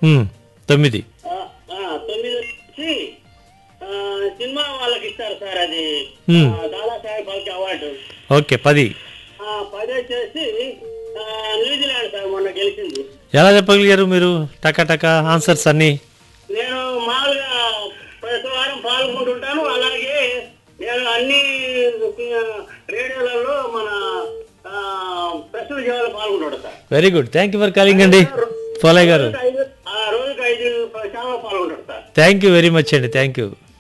ఉమ్, తొమ్మిది ఆ, ఆ, తొమ్మిది వచ్చి ఆ, సినిమా వాళ్ళకి ఇస్తారు సార్ అది Hmm. ఆ, దాదాసాహెబ్ ఫాల్కే అవార్డు ఓకే పది ఆ, పది వచ్చేసి ఆ, న్యూజిలాండ్ సార్ మొన్న గెలిచింది ఎలా చెప్పగలిగారు మీరు టక టక ఆన్సర్స్ అన్నీ నేను మామూలుగా ప్రతి వారం పాల్గొంటుంటాను అలాగే నేను అన్ని ఆ, రేడియోలలో మన ఆ, ప్రశ్న జీవాలు పాల్గొంటుంటాను sir very good thank you for calling అండి పోలయ్య గారు రోజుకి ఐదు ఆ, రోజుకి ఐదు ఛానల్ పాల్గొంటాడు sir thank you very much అండి థ్యాంక్ యూ